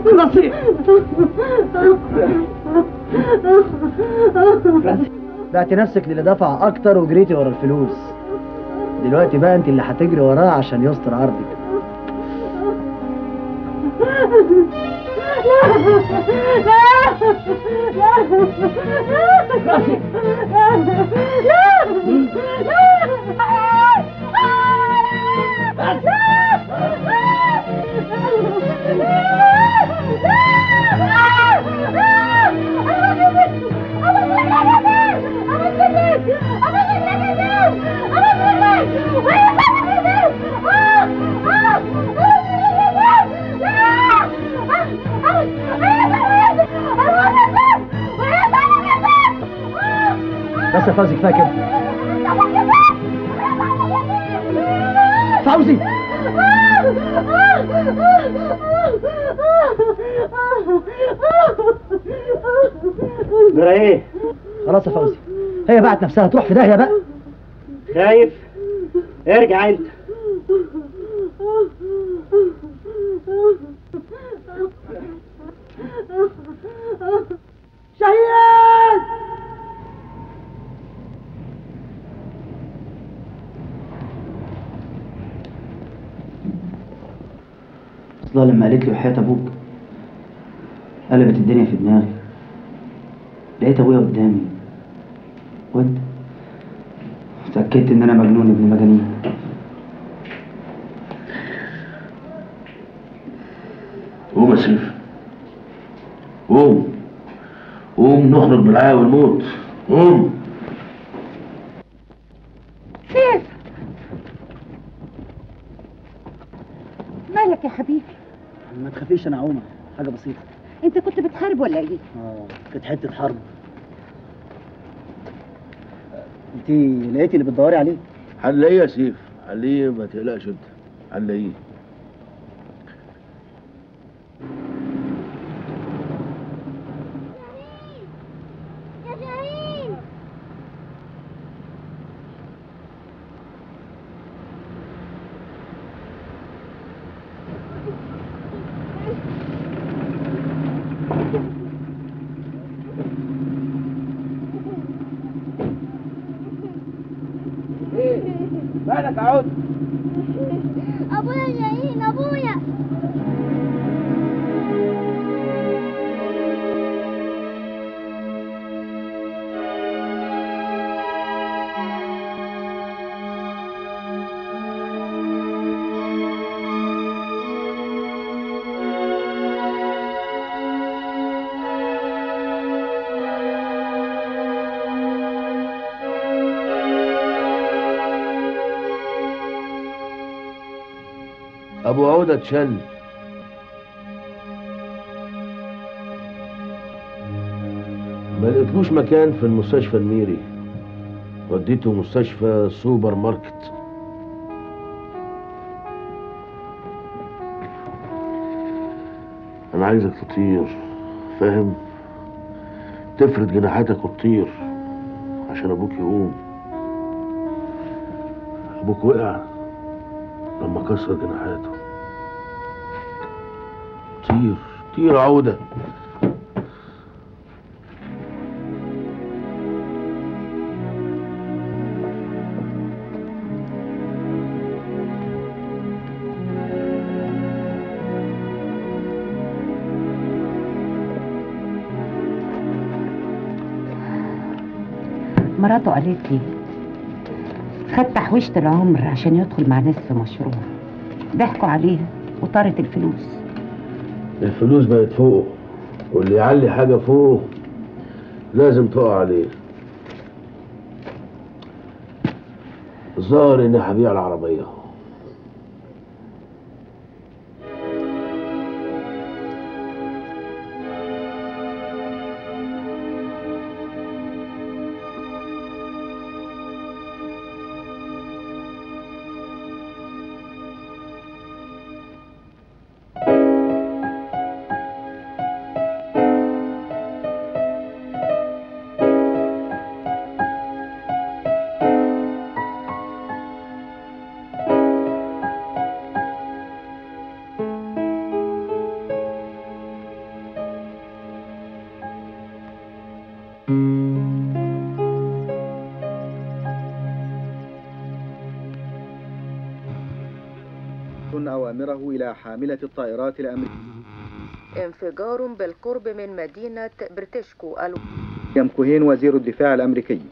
خلصي بعتي نفسك للي دفع اكتر وجريتي ورا الفلوس دلوقتي بقى انت اللي هتجري وراه عشان يستر عرضك بس يا فوزي كفايه كده فوزي جرى ايه؟ خلاص يا فوزي هي باعت نفسها تروح في داهيه بقى خايف؟ ارجع انت شهيد اصلا لما قالت لي وحياة ابوك قلبت الدنيا في دماغي لقيت ابويا قدامي وانت اتأكدت ان انا مجنون ابن مجانين قوم يا سيف قوم قوم نخرج بالحياة والموت قوم سيف مالك يا حبيبي ما تخافيش انا عومة حاجة بسيطة انت كنت بتحارب ولا ايه اه كانت حتة حرب انت لقيتي اللي بتدوري عليه هنلاقيه يا سيف هنلاقيه ما تقلقش انت هنلاقيه مالك عود ابويا جايين ابويا ابو عودة اتشل ما لقيتلوش مكان في المستشفى الميري وديته مستشفى سوبر ماركت انا عايزك تطير فاهم تفرد جناحاتك وتطير عشان ابوك يقوم ابوك وقع لما كسر جناحاته طير طير عودة مراته قالت لي خد تحويشة العمر عشان يدخل مع ناس في مشروع ضحكوا عليه وطارت الفلوس الفلوس بقت فوق واللي يعلي حاجة فوق لازم تقع عليه الظاهر اني هبيع العربية أوامره إلى حاملة الطائرات الأمريكية انفجار بالقرب من مدينة برتشكو الو ويليام كوهين وزير الدفاع الأمريكي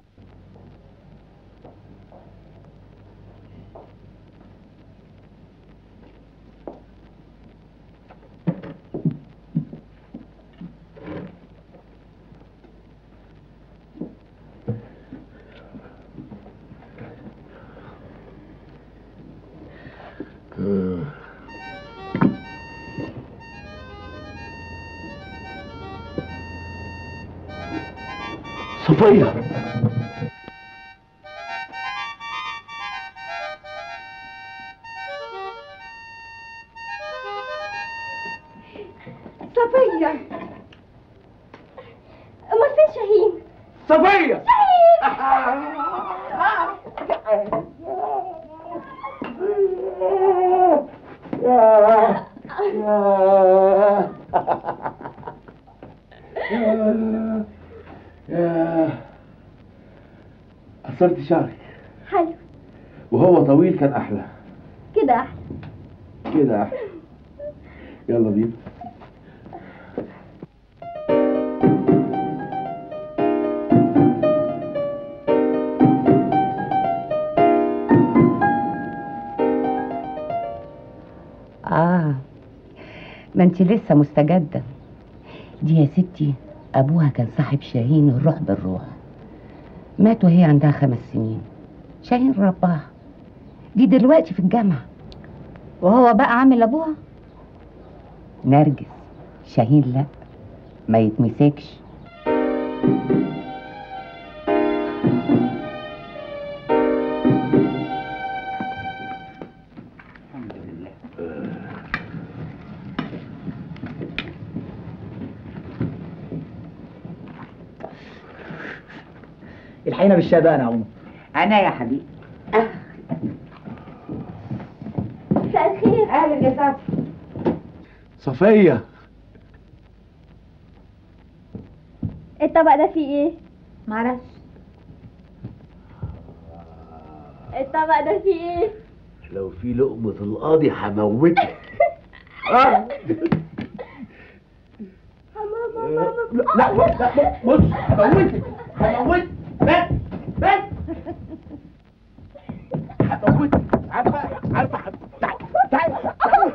صفية صفية أمال فين شاهين؟ صفية يا قصرت شعرك حلو وهو طويل كان احلى كده أحلى كده احلى يلا بينا اه ما انت لسه مستجدة دي يا ستي ابوها كان صاحب شاهين الروح بالروح مات وهي عندها خمس سنين شاهين رباها دي دلوقتي في الجامعة وهو بقى عامل أبوها؟ نرجس شاهين لا ما يتمسكش الحقينا بالشاي بقى يا عمر انا يا حبيبي مساء الخير اهلا يا سعد صفية الطبق ده فيه ايه؟ معرفش الطبق ده فيه ايه؟ لو في لقمة القاضي هموتك ماما لا لا لا بص هموتك هموتك بس بس هموتك عارفة عارفة تعال تعال تعال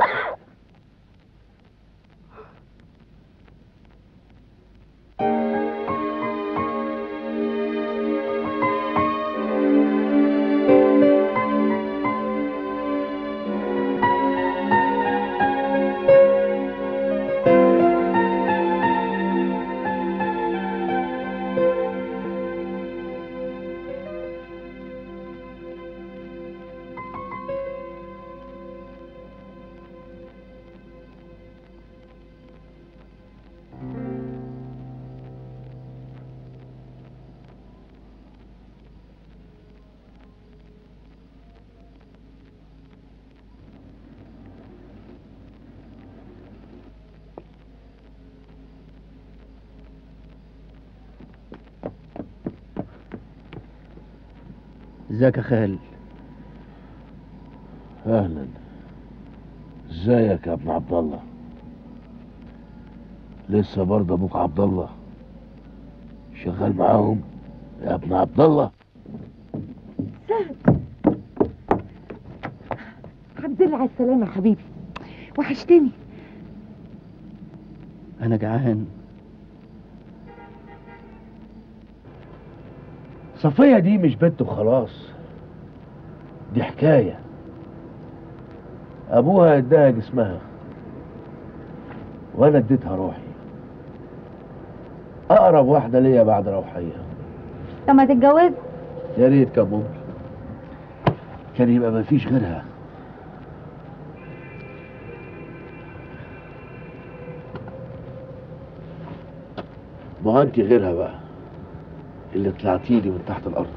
ازيك يا خال اهلا ازيك يا ابن عبد الله لسه برضه ابوك عبد الله شغال معاهم يا ابن عبد الله الحمد لله على السلامة يا حبيبي وحشتني انا جعان صفية دي مش بنت وخلاص دي حكاية أبوها اداها جسمها وأنا اديتها روحي أقرب واحدة ليا بعد روحية طب ما تتجوز يا ريت كان ممكن كان يبقى مفيش غيرها ما هو انت غيرها بقى اللي طلعتيلي من تحت الارض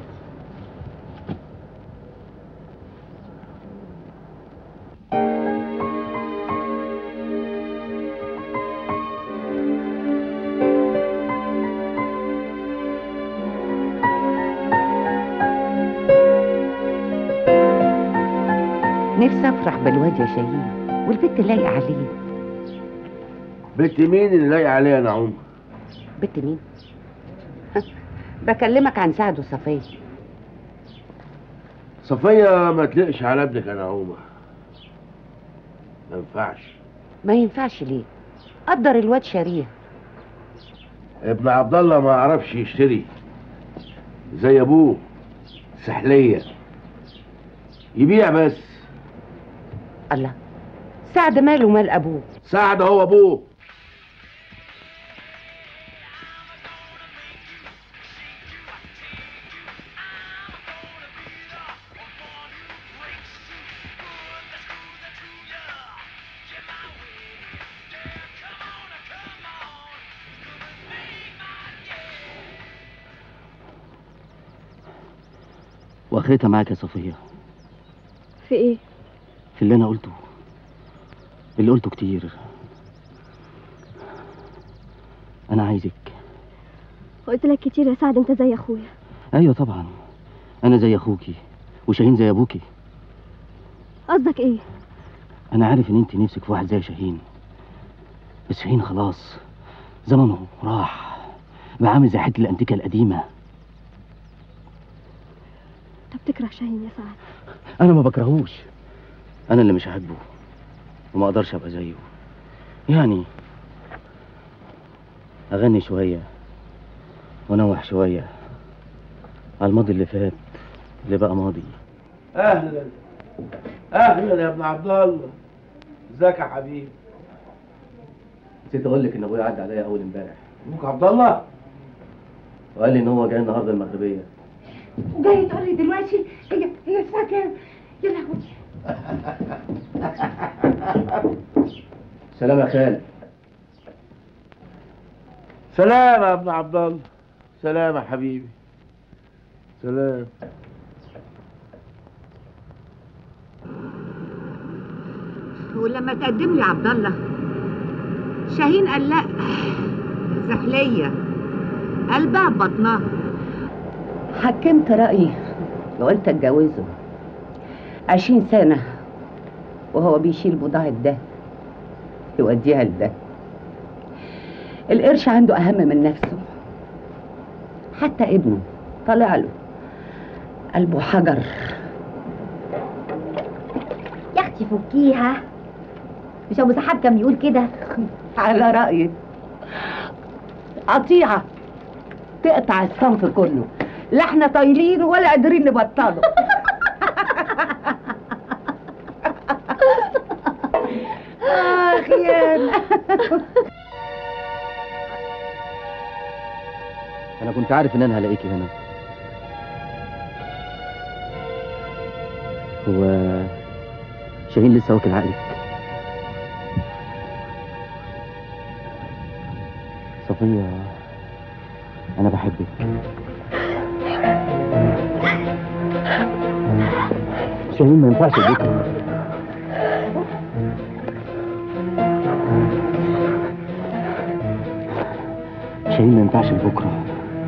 نفسي افرح بالواد يا شاهين والبنت لايقه عليه بنت مين اللي لايق عليها يا نعوم بنت مين بكلمك عن سعد وصفيه صفية ما تلقش على ابنك يا نعومة ما ينفعش ما ينفعش ليه قدر الواد شاريه ابن عبد الله ما عرفش يشتري زي ابوه سحلية يبيع بس الله سعد ماله مال ابوه سعد هو ابوه واخرتها معاك يا صفية في ايه في اللي انا قلته اللي قلته كتير انا عايزك قلت لك كتير يا سعد انت زي اخويا ايوه طبعا انا زي اخوكي وشاهين زي ابوكي قصدك ايه انا عارف ان انت نفسك في واحد زي شاهين بس شاهين خلاص زمنه راح بقى عامل زي حته الانتيكه القديمه انت بتكره شاهين يا سعد انا ما بكرهوش انا اللي مش هحبه وما اقدرش ابقى زيه يعني اغني شويه وانوح شويه على الماضي اللي فات اللي بقى ماضي اهلا اهلا يا ابن عبد الله ازيك يا حبيبي نسيت اقول لك ان ابويا عدى عليا اول امبارح ابوك عبد الله وقال لي ان هو جاي النهارده المغربيه وجاي تقول لي دلوقتي هي هي الساعه كام يا لهوي سلام يا خال سلام يا ابن عبد الله سلام يا حبيبي سلام ولما تقدم لي عبد الله شاهين قال لا سحليه قلبها ببطنها حكمت رايي وقلت اتجوزه عشرين سنه وهو بيشيل بضاعة ده يوديها لده القرش عنده أهم من نفسه حتى ابنه طلع له قلبه حجر يا اختي فكيها مش ابو سحاب كان بيقول كده على رأيك قطيعة تقطع الصنف كله لا احنا طايلين ولا قادرين نبطله اخ يا انا كنت عارف ان انا هلاقيكي هنا هو شاهين لسه واكل عقلك صفية أنا بحبك شاهين ما ينفعش بكرة شاهين ما ينفعش لبكره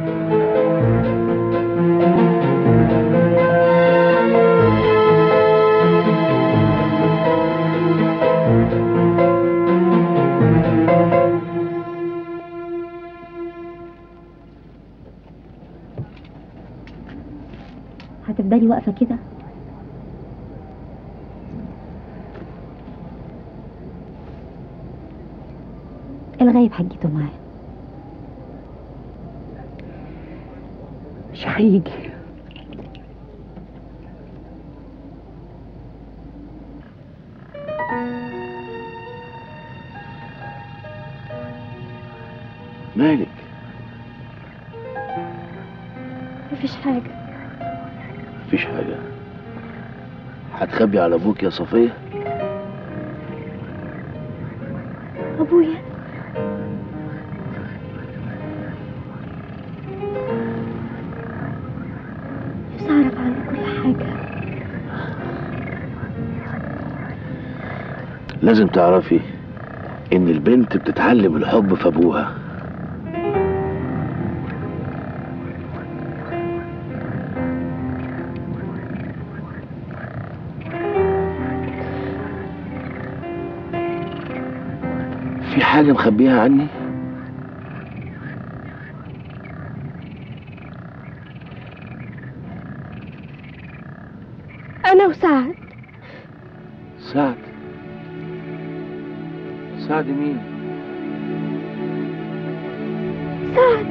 هتفضلي واقفه كده الغايب حجته معايا مش هيجي مالك مفيش حاجه مفيش حاجة هتخبي على ابوك يا صفية ابويا نفسي اعرف عنه كل حاجه لازم تعرفي ان البنت بتتعلم الحب في ابوها في حاجة مخبيها عني أنا وسعد سعد سعد مين سعد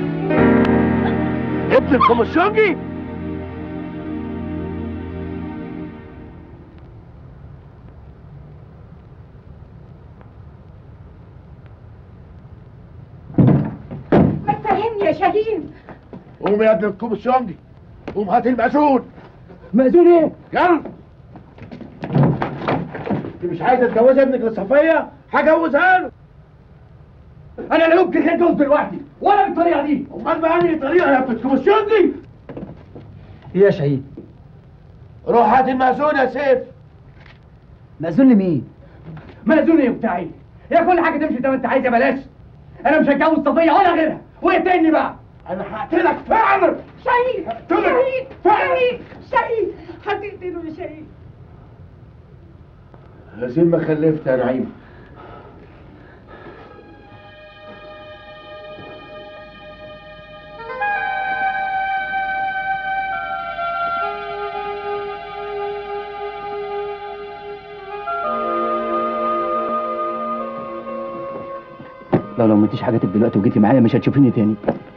ابن الخمسجي ما تفهمني يا شاهين قوم يا ابن الخمسجي قوم هات المأذون مأذون ايه؟ يلا انت مش عايزه تجوزي ابنك لصفيه؟ هجوزها له انا لا يمكن اتجوز دلوقتي ولا بالطريقه دي امال بأنهي طريقه يا ابن الخمسجي؟ ايه يا شهيد روح هات المأذون يا سيف مأذون لمين مأذون ايه بتاعي؟ هي كل حاجه تمشي زي ما انت عايز يا بلاش انا مش هتجوز صفيه ولا غيرها واقتلني بقى انا هقتلك فعلا شهيد هقتلك شهيد فعلا شهيد شهيد هتقتله يا شهيد زين ما خلفت يا نعيم لو لو مديش حاجاتك دلوقتي وجيتي معايا مش هتشوفيني تاني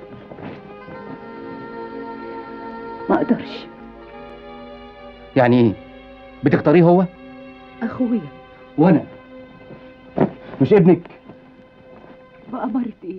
ما اقدرش يعني ايه بتختاريه هو اخويا وانا مش ابنك بأمرت ايه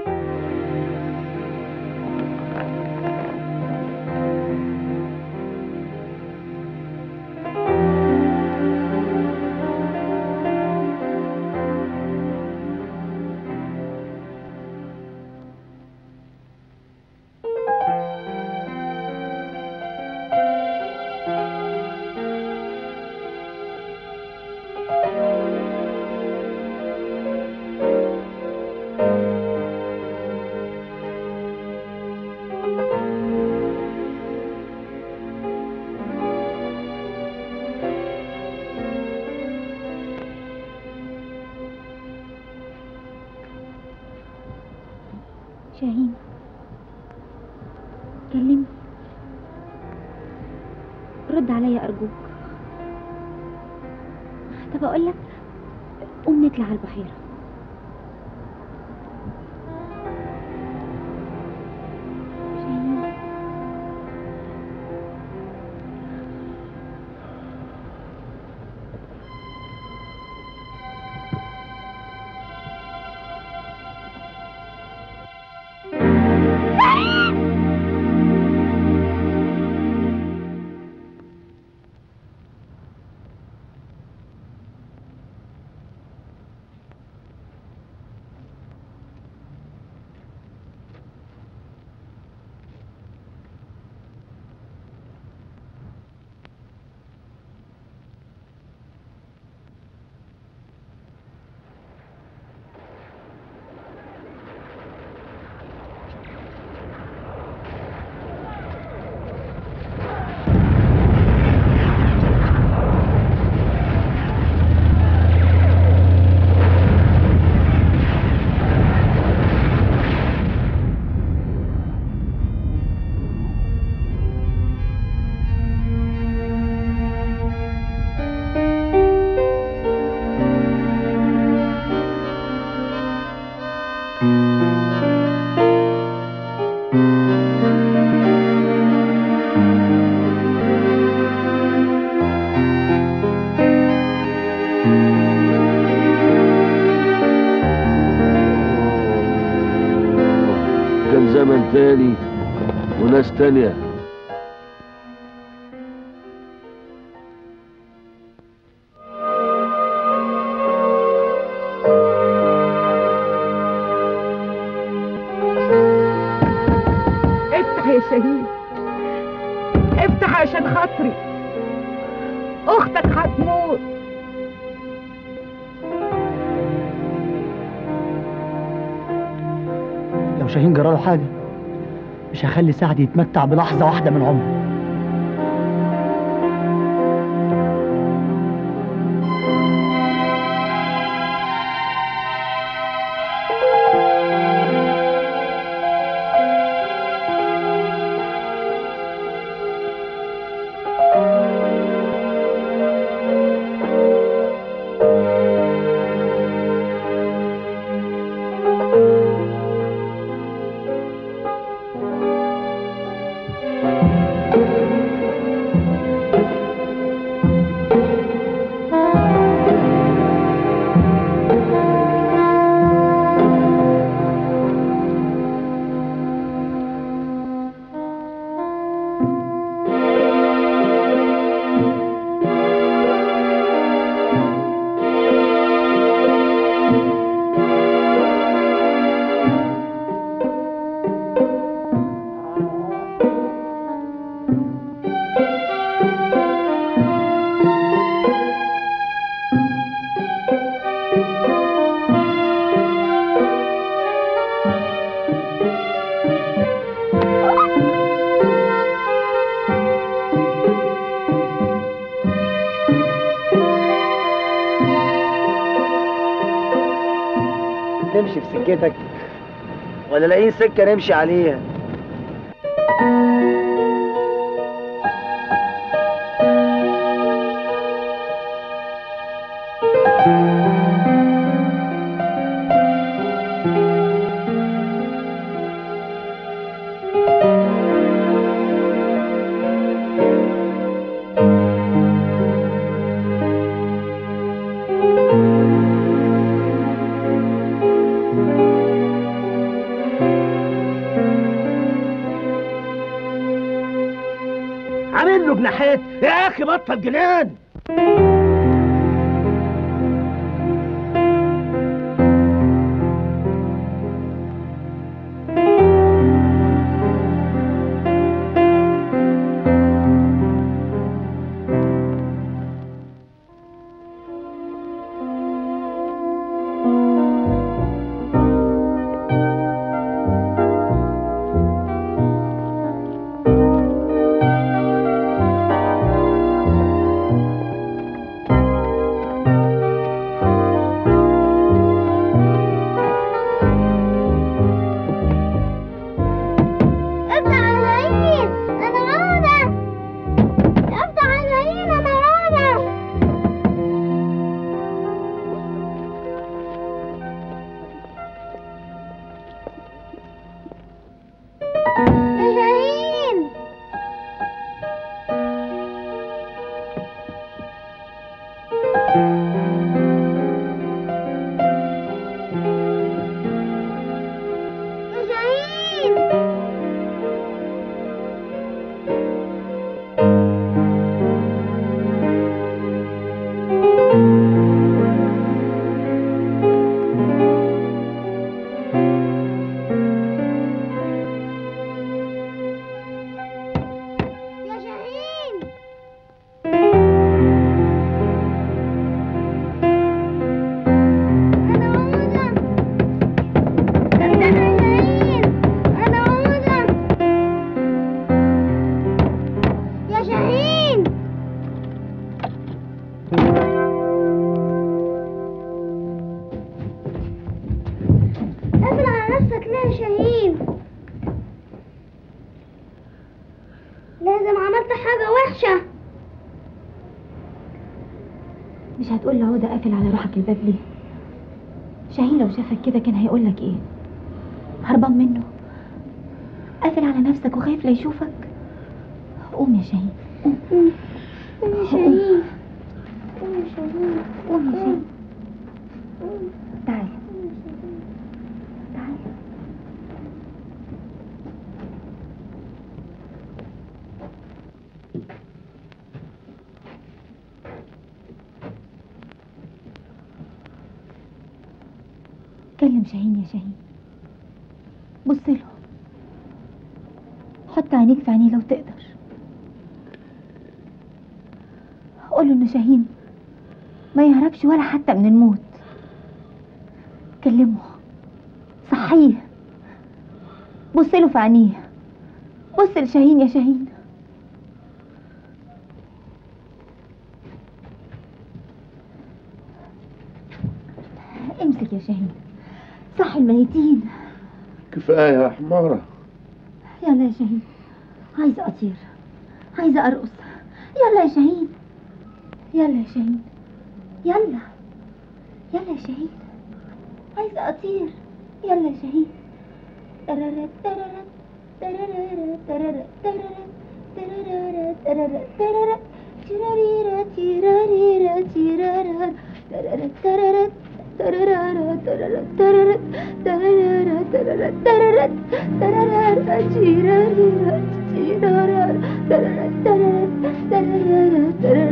شاهين كلمني رد عليا أرجوك طب أقول لك قوم نطلع على البحيرة شاهين كان زمن تاني وناس تانية افتح يا شهيد افتح عشان خاطري اختك هتموت لو شاهين جراله حاجة مش هخلي سعد يتمتع بلحظة واحدة من عمره تمشي في سكتك ولا لاقيين سكة نمشي عليها عامل له جناحات يا اخي بطل جنان افتح العين انا عودة افتح العين انا عودة يا شاهين يا شاهين يا شاهين أنا عودة افتح العين أنا عودة يا شاهين قفل على نفسك ليه يا شاهين لازم عملت حاجة وحشة مش هتقول لعودة قافل على روحك الباب ليه شاهين لو شافك كده كان هيقول لك ايه هربان منه قافل على نفسك وخايف لا يشوفك قوم يا شاهين قوم قوم يا شاهين قوم يا شاهين قوم يا شاهين تعال تعال كلم شاهين يا شاهين بص له حط عينيك في عينيه لو تقدر قول له ان شاهين ما يهربش ولا حتى من الموت كلمه صحيه بص له في عينيه بص لشاهين يا شاهين امسك يا شاهين صحي الميتين كفايه يا حماره يلا يا شاهين عايزة أطير عايزة أرقص يلا يا شاهين يلا يا شاهين يلا يلا يا شاهين عايزة أطير يلا يا شاهين تررت تررت تررت تررت تررت تررت تررت تررت تيراريرا تيراريرا تيرارا تررت تررت تررارا تررت تررت تررارا تررت تررت تررارا تيراريرا تيرارا تررت تررت تررارا تررت